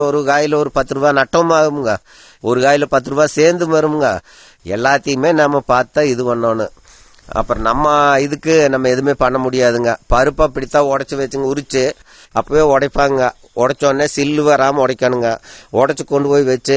ஒரு காயில ஒரு பத்து ரூபா நட்டம் ஆகுங்க ஒரு காயில பத்து ரூபா சேர்ந்து வருங்க எல்லாத்தையுமே நம்ம பார்த்தா இது பண்ணணும் அப்புறம் நம்ம இதுக்கு நம்ம எதுவுமே பண்ண முடியாதுங்க பருப்பு அப்படித்தான் உடைச்சு வச்சுங்க உரிச்சு அப்பவே உடைப்பாங்க உடைச்சோடனே சில்லு வராமல் உடைக்கணுங்க உடைச்சு கொண்டு போய் வச்சு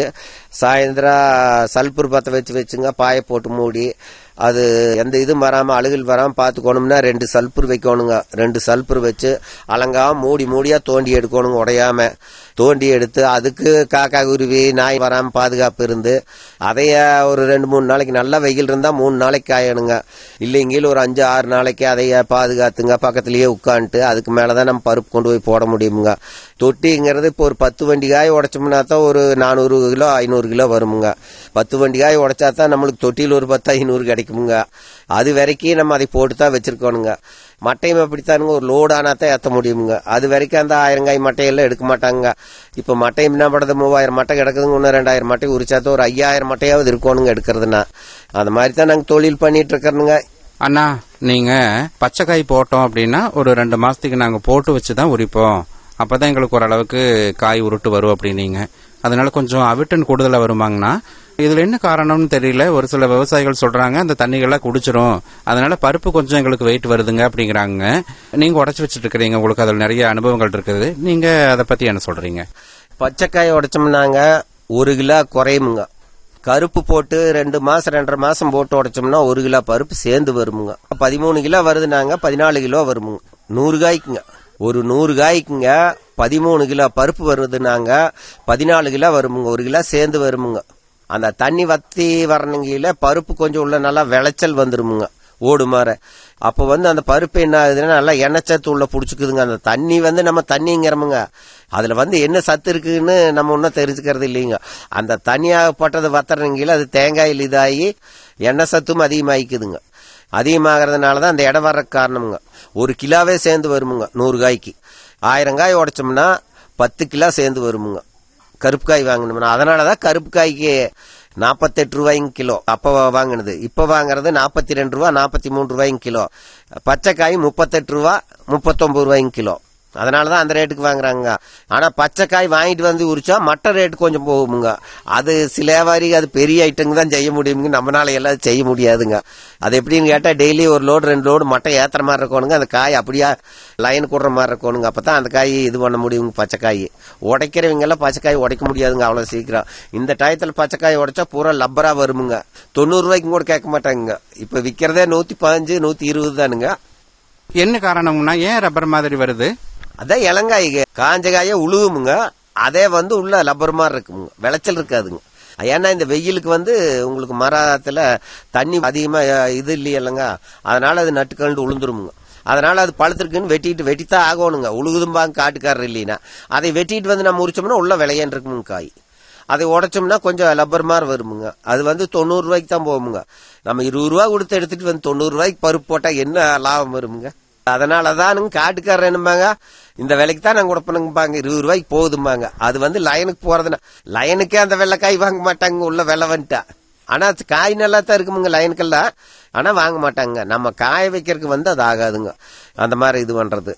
சாயந்தரம் சல்பூர் பற்ற வச்சு வச்சுங்க பாயை போட்டு மூடி அது எந்த இதுவும் வராமல் அழுகல் வராமல் பார்த்துக்கணும்னா ரெண்டு சல்பூர் வைக்கணுங்க ரெண்டு சல்பூர் வச்சு அலங்காம மூடி மூடியாக தோண்டி எடுக்கணுங்க உடையாம தோண்டி எடுத்து அதுக்கு காக்கா குருவி நாய் வராமல் பாதுகாப்பு இருந்து அதைய ஒரு ரெண்டு மூணு நாளைக்கு நல்லா வெயில் இருந்தால் மூணு நாளைக்கு காயணுங்க இல்லைங்கில ஒரு அஞ்சு ஆறு நாளைக்கு அதைய பாதுகாத்துங்க பக்கத்துலயே உட்காந்துட்டு அதுக்கு மேலே தான் நம்ம பருப்பு கொண்டு போய் போட முடியுமுங்க தொட்டிங்கிறது இப்போ ஒரு பத்து வண்டி காய் உடைச்சோம்னா தான் ஒரு நானூறு கிலோ ஐநூறு கிலோ வருமுங்க பத்து வண்டி காய் உடைச்சா தான் நம்மளுக்கு தொட்டியில் ஒரு பத்து ஐநூறு கிடைக்குமுங்க அது வரைக்கும் நம்ம அதை போட்டு தான் வச்சிருக்கணுங்க மட்டையும் அப்படித்தானுங்க ஒரு லோடு ஆனா தான் ஏற்ற முடியுமுங்க அது வரைக்கும் அந்த ஆயிரங்காய் மட்டையெல்லாம் எடுக்க மாட்டாங்க இப்போ மட்டையும் என்ன பண்ணுறது மூவாயிரம் மட்டை கிடக்குதுங்க இன்னும் ரெண்டாயிரம் மட்டை உரிச்சாதான் ஒரு ஐயாயிரம் மட்டையாவது இருக்கணுங்க எடுக்கிறதுனா அந்த மாதிரி தான் நாங்கள் தொழில் பண்ணிட்டு இருக்கிறோங்க அண்ணா நீங்க பச்சைக்காய் போட்டோம் அப்படின்னா ஒரு ரெண்டு மாசத்துக்கு நாங்க போட்டு வச்சு தான் உரிப்போம் அப்பதான் எங்களுக்கு ஓரளவுக்கு காய் உருட்டு வரும் அப்படின்னீங்க அதனால கொஞ்சம் அவிட்டன் கூடுதலா வருமாங்கண்ணா இதுல என்ன காரணம்னு தெரியல ஒரு சில விவசாயிகள் சொல்றாங்க அந்த தண்ணிகள்லாம் குடிச்சிரும் அதனால பருப்பு கொஞ்சம் எங்களுக்கு வெயிட் வருதுங்க அப்படிங்கிறாங்க நீங்க உடச்சு வச்சுட்டு இருக்கிறீங்க உங்களுக்கு அதில் நிறைய அனுபவங்கள் இருக்குது நீங்க அதை பத்தி என்ன சொல்றீங்க பச்சைக்காய் உடைச்சோம்னாங்க ஒரு கிலோ குறையுமுங்க கருப்பு போட்டு ரெண்டு மாசம் ரெண்டரை மாசம் போட்டு உடைச்சோம்னா ஒரு கிலோ பருப்பு சேர்ந்து வருமுங்க பதிமூணு கிலோ வருதுனாங்க பதினாலு கிலோ வருமுங்க நூறு காய்க்குங்க ஒரு நூறு காய்க்குங்க பதிமூணு கிலோ பருப்பு வருதுனாங்க பதினாலு கிலோ வருமுங்க ஒரு கிலோ சேர்ந்து வருமுங்க அந்த தண்ணி வத்தி வரணுங்கில பருப்பு கொஞ்சம் உள்ள நல்லா விளைச்சல் வந்துருமுங்க ஓடு மாற அப்போ வந்து அந்த பருப்பு என்ன ஆகுதுன்னா நல்லா எண்ணெய்ச்சத்து உள்ள புடிச்சுக்குதுங்க அந்த தண்ணி வந்து நம்ம தண்ணிங்கிறோமுங்க அதுல வந்து என்ன சத்து இருக்குன்னு நம்ம ஒன்றும் தெரிஞ்சுக்கிறது இல்லைங்க அந்த தண்ணியாகப்பட்டது வத்துறங்கில அது தேங்காயில் இதாகி எண்ணெய் சத்தும் அதிகமாகிக்குதுங்க அதிகமாகிறதுனால தான் அந்த இடம் வர்ற காரணமுங்க ஒரு கிலோவே சேர்ந்து வருமுங்க நூறு காய்க்கு ஆயிரம் காய் உடைச்சோம்னா பத்து கிலோ சேர்ந்து வருமுங்க கருப்பு காய் வாங்கணும்னா அதனால தான் கருப்பு காய்க்கு நாற்பத்தெட்டு ரூபாய்ங்க கிலோ அப்போ வாங்கினது இப்போ வாங்குறது நாற்பத்தி ரெண்டு ரூபா நாற்பத்தி மூணு ரூபாய்ங்க கிலோ பச்சை காய் முப்பத்தெட்டு ரூபா முப்பத்தொம்பது ரூபாய்ங்க கிலோ அதனால தான் அந்த ரேட்டுக்கு வாங்குறாங்க ஆனா பச்சை காய் வாங்கிட்டு வந்து உரிச்சா மற்ற ரேட்டு கொஞ்சம் போகுமுங்க அது சில வியாபாரி அது பெரிய ஐட்டங்க தான் செய்ய முடியுமுங்க நம்மளால எல்லாம் செய்ய முடியாதுங்க அது எப்படின்னு கேட்டா டெய்லி ஒரு லோடு ரெண்டு லோடு மட்டை ஏத்துற மாதிரி இருக்கணுங்க அந்த காய் அப்படியா லைன் கூடுற மாதிரி இருக்கணுங்க அப்பதான் அந்த காய் இது பண்ண முடியுங்க பச்சை காய் உடைக்கிறவங்க எல்லாம் பச்சை காய் உடைக்க முடியாதுங்க அவ்வளவு சீக்கிரம் இந்த டயத்துல பச்சை காய் உடைச்சா பூரா லப்பரா வருமுங்க தொண்ணூறு ரூபாய்க்கு கூட கேட்க மாட்டாங்க இப்ப விக்கிறதே நூத்தி பதினஞ்சு நூத்தி இருபது தானுங்க என்ன காரணம்னா ஏன் ரப்பர் மாதிரி வருது அதான் இளங்காய்ங்க காஞ்ச காய உழுவுமுங்க அதே வந்து உள்ள லப்பர் மாதிரி இருக்குமுங்க விளைச்சல் இருக்காதுங்க ஏன்னா இந்த வெயிலுக்கு வந்து உங்களுக்கு மரத்துல தண்ணி அதிகமா அஹ், இது இல்லையல்லங்க அதனால அது நட்டுக்கண்டு உளுந்துருமுங்க அதனால அது பழுத்திருக்குன்னு வெட்டிட்டு வெட்டித்தான் ஆகணுங்க உழுகுதும்பாங்க காட்டுக்காரர் இல்லைன்னா அதை வெட்டிட்டு வந்து நம்ம உரிச்சோம்னா உள்ள விளையாண்டு இருக்குமுங்க காய் அதை உடைச்சோம்னா கொஞ்சம் லப்பர் மாதிரி வருமுங்க அது வந்து தொண்ணூறு ரூபாய்க்கு தான் போகுமுங்க நம்ம இருபது ரூபா கொடுத்து எடுத்துட்டு வந்து தொண்ணூறு ரூபாய்க்கு பருப்பு போட்டா என்ன லாபம் வருமுங்க அதனால தானுங்க காட்டுக்காரர் என்னம்பாங்க இந்த விலைக்கு தான் நாங்க கொடுப்பணுங்கப்பாங்க இருபது ரூபாய்க்கு போகுதும்பாங்க அது வந்து லைனுக்கு போறதுன்னா லைனுக்கே அந்த வெள்ளைக்காய் வாங்க மாட்டாங்க உள்ள வெள்ளை வந்துட்டா ஆனா அது காய் நல்லா தான் இருக்குமுங்க லைனுக்கெல்லாம் ஆனா வாங்க மாட்டாங்க நம்ம காய வைக்கிறதுக்கு வந்து அது ஆகாதுங்க அந்த மாதிரி இது பண்றது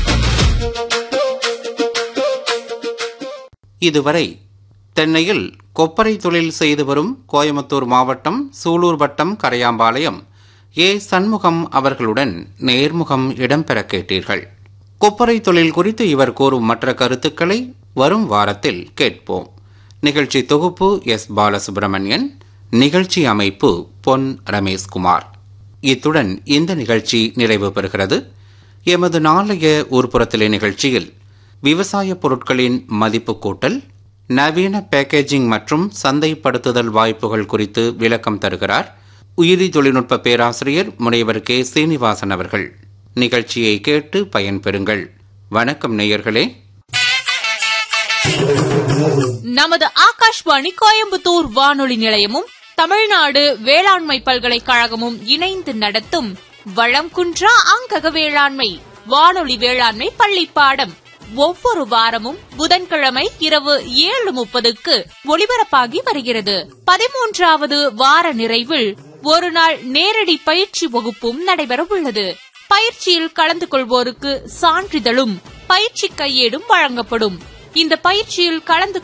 இதுவரை தென்னையில் கொப்பரை தொழில் செய்து வரும் கோயமுத்தூர் மாவட்டம் சூலூர் வட்டம் கரையாம்பாளையம் ஏ சண்முகம் அவர்களுடன் நேர்முகம் இடம்பெற கேட்டீர்கள் கொப்பரை தொழில் குறித்து இவர் கூறும் மற்ற கருத்துக்களை வரும் வாரத்தில் கேட்போம் நிகழ்ச்சி தொகுப்பு எஸ் பாலசுப்ரமணியன் நிகழ்ச்சி அமைப்பு பொன் ரமேஷ்குமார் இத்துடன் இந்த நிகழ்ச்சி நிறைவு பெறுகிறது எமது நாளைய ஊர்ப்புறத்திலே நிகழ்ச்சியில் விவசாய பொருட்களின் மதிப்பு கூட்டல் நவீன பேக்கேஜிங் மற்றும் சந்தைப்படுத்துதல் வாய்ப்புகள் குறித்து விளக்கம் தருகிறார் உயிரி தொழில்நுட்ப பேராசிரியர் முனைவர் கே சீனிவாசன் அவர்கள் நிகழ்ச்சியை கேட்டு பயன்பெறுங்கள் வணக்கம் நேயர்களே நமது ஆகாஷ்வாணி கோயம்புத்தூர் வானொலி நிலையமும் தமிழ்நாடு வேளாண்மை பல்கலைக்கழகமும் இணைந்து நடத்தும் வளம் குன்றா அங்கக வேளாண்மை வானொலி வேளாண்மை பள்ளி பாடம் ஒவ்வொரு வாரமும் புதன்கிழமை இரவு ஏழு முப்பதுக்கு ஒளிபரப்பாகி வருகிறது பதிமூன்றாவது வார நிறைவில் ஒரு நாள் நேரடி பயிற்சி வகுப்பும் நடைபெறவுள்ளது பயிற்சியில் கலந்து கொள்வோருக்கு சான்றிதழும் பயிற்சி கையேடும் வழங்கப்படும் இந்த பயிற்சியில் கலந்து